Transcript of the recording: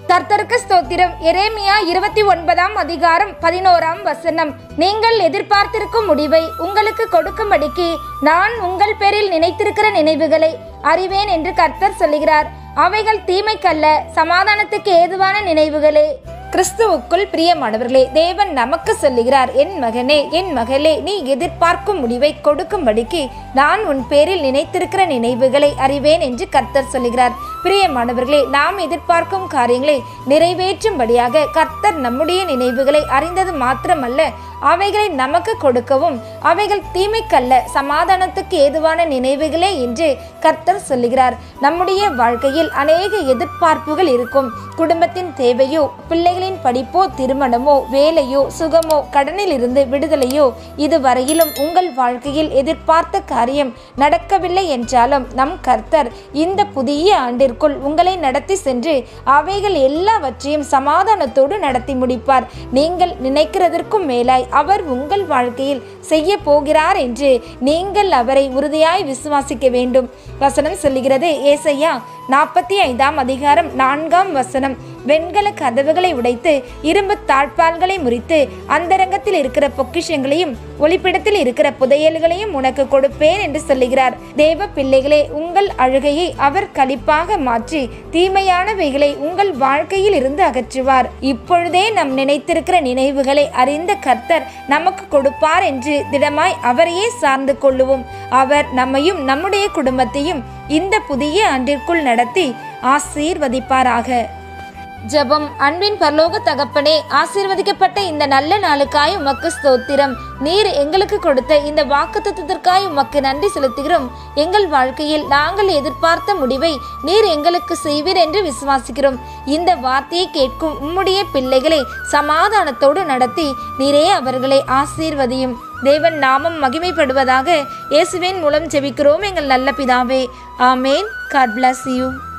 கர்த்தருக்கு ஸ்தோத்திரம் எரேமியா இருபத்தி ஒன்பதாம் அதிகாரம் பதினோராம் வசனம் நீங்கள் எதிர்பார்த்திருக்கும் முடிவை உங்களுக்கு கொடுக்கும்படிக்கு நான் உங்கள் பேரில் நினைத்திருக்கிற நினைவுகளை அறிவேன் என்று கர்த்தர் சொல்லுகிறார் அவைகள் தீமைக்கல்ல சமாதானத்துக்கு ஏதுவான நினைவுகளே கிறிஸ்துவுக்குள் பிரியமானவர்களே தேவன் நமக்கு சொல்லுகிறார் என் மகனே என் மகளே நீ எதிர்பார்க்கும் முடிவை கொடுக்கும்படிக்கு நான் உன் பேரில் நினைத்திருக்கிற நினைவுகளை அறிவேன் என்று கர்த்தர் சொல்லுகிறார் பிரியமானவர்களே நாம் எதிர்பார்க்கும் காரியங்களை நிறைவேற்றும்படியாக கர்த்தர் நம்முடைய நினைவுகளை அறிந்தது மாத்திரமல்ல அவைகளை நமக்கு கொடுக்கவும் அவைகள் தீமைக்கல்ல சமாதானத்துக்கு ஏதுவான நினைவுகளே என்று கர்த்தர் சொல்லுகிறார் நம்முடைய வாழ்க்கையில் அநேக எதிர்பார்ப்புகள் இருக்கும் குடும்பத்தின் தேவையோ பிள்ளைகளின் படிப்போ திருமணமோ வேலையோ சுகமோ கடனில் இருந்து விடுதலையோ இதுவரையிலும் உங்கள் வாழ்க்கையில் எதிர்பார்த்த காரியம் நடக்கவில்லை என்றாலும் நம் கர்த்தர் இந்த புதிய ஆண்டிற்குள் உங்களை நடத்தி சென்று அவைகள் எல்லாவற்றையும் சமாதானத்தோடு நடத்தி முடிப்பார் நீங்கள் நினைக்கிறதற்கும் மேலாய் அவர் உங்கள் வாழ்க்கையில் செய்ய போகிறார் என்று நீங்கள் அவரை உறுதியாய் விசுவாசிக்க வேண்டும் வசனம் சொல்லுகிறது ஏசையா நாற்பத்தி ஐந்தாம் அதிகாரம் நான்காம் வசனம் வெண்கல கதவுகளை உடைத்து இரும்பு தாழ்பால்களை முறித்து அந்தரங்கத்தில் இருக்கிற பொக்கிஷங்களையும் ஒளிப்பிடத்தில் இருக்கிற புதையல்களையும் உனக்கு கொடுப்பேன் என்று சொல்லுகிறார் தேவ பிள்ளைகளே உங்கள் அழுகையை அவர் களிப்பாக மாற்றி தீமையானவைகளை உங்கள் வாழ்க்கையில் இருந்து அகற்றுவார் இப்பொழுதே நம் நினைத்திருக்கிற நினைவுகளை அறிந்த கர்த்தர் நமக்கு கொடுப்பார் என்று திடமாய் அவரையே சார்ந்து கொள்ளுவோம் அவர் நம்மையும் நம்முடைய குடும்பத்தையும் இந்த புதிய ஆண்டிற்குள் நடத்தி ஆசீர்வதிப்பாராக ஜெபம் அன்பின் பரலோக தகப்பனே ஆசீர்வதிக்கப்பட்ட இந்த நல்ல நாளுக்காய் உமக்கு ஸ்தோத்திரம் நீர் எங்களுக்கு கொடுத்த இந்த வாக்குத்தத்திற்காய் உமக்கு நன்றி செலுத்துகிறோம் எங்கள் வாழ்க்கையில் நாங்கள் எதிர்பார்த்த முடிவை நீர் எங்களுக்கு செய்வீர் என்று விசுவாசிக்கிறோம் இந்த வார்த்தையை கேட்கும் உம்முடைய பிள்ளைகளை சமாதானத்தோடு நடத்தி நீரே அவர்களை ஆசீர்வதியும் தேவன் நாமம் மகிமைப்படுவதாக இயேசுவின் மூலம் ஜெபிக்கிறோம் எங்கள் நல்ல பிதாவே ஆமேன் காட் bless யூ